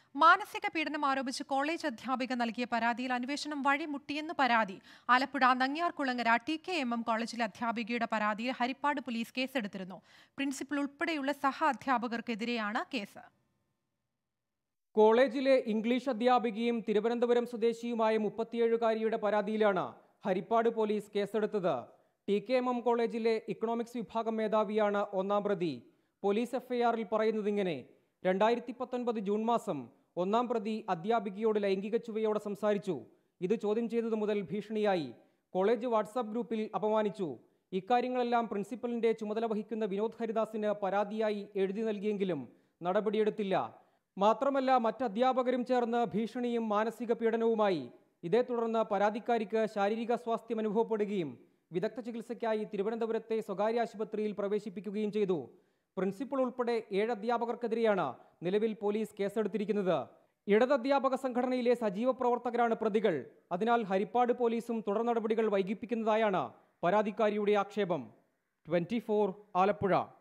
മാനസിക പീഡനം ആരോപിച്ച് കോളേജ് അധ്യാപിക നൽകിയ പരാതിയിൽ അന്വേഷണം വഴിമുട്ടിയെന്ന് പരാതി Alappuzha Nangiarkulangara T K M M കോളേജിലെ അധ്യാപികയുടെ പരാതിയിൽ ഹരിപ്പാട് പോലീസ് കേസെടുത്തിരുന്നു പ്രിൻസിപ്പൽ ഉൾപ്പെടെയുള്ള സഹ അധ്യാപകർക്കെതിരെയാണ് കേസ് കോളേജിലെ ഇംഗ്ലീഷ് അധ്യാപികയും തിരുവനന്തപുരം സ്വദേശിയുമായ മുപ്പത്തിയേഴുകാരിയുടെ പരാതിയിലാണ് ഹരിപ്പാട് പോലീസ് കേസെടുത്തത് ടി കെ എം എം കോളേജിലെ ഇക്കണോമിക്സ് വിഭാഗം മേധാവിയാണ് ഒന്നാം പ്രതി പോലീസ് എഫ്ഐആറിൽ പറയുന്നത് ഇങ്ങനെ രണ്ടായിരത്തി പത്തൊൻപത് ജൂൺ മാസം ഒന്നാം പ്രതി അധ്യാപികയോട് ലൈംഗിക ചുവയോടെ സംസാരിച്ചു ഇത് ചോദ്യം ചെയ്തതു മുതൽ ഭീഷണിയായി കോളേജ് വാട്സാപ്പ് ഗ്രൂപ്പിൽ അപമാനിച്ചു ഇക്കാര്യങ്ങളെല്ലാം പ്രിൻസിപ്പലിന്റെ ചുമതല വഹിക്കുന്ന വിനോദ് ഹരിദാസിന് പരാതിയായി എഴുതി നൽകിയെങ്കിലും നടപടിയെടുത്തില്ല മാത്രമല്ല മറ്റ് അധ്യാപകരും ചേർന്ന് ഭീഷണിയും മാനസിക പീഡനവുമായി ഇതേ തുടർന്ന് പരാതിക്കാരിക്ക് ശാരീരിക സ്വാസ്ഥ്യം അനുഭവപ്പെടുകയും വിദഗ്ധ ചികിത്സയ്ക്കായി തിരുവനന്തപുരത്തെ സ്വകാര്യ ആശുപത്രിയിൽ പ്രവേശിപ്പിക്കുകയും ചെയ്തു പ്രിൻസിപ്പൽ ഉൾപ്പെടെ ഏഴ് അധ്യാപകർക്കെതിരെയാണ് നിലവിൽ പോലീസ് കേസെടുത്തിരിക്കുന്നത് ഇടതധ്യാപക സംഘടനയിലെ സജീവ പ്രവർത്തകരാണ് പ്രതികൾ അതിനാൽ ഹരിപ്പാട് പോലീസും തുടർ നടപടികൾ വൈകിപ്പിക്കുന്നതായാണ് പരാതിക്കാരിയുടെ ആക്ഷേപം ട്വന്റി ആലപ്പുഴ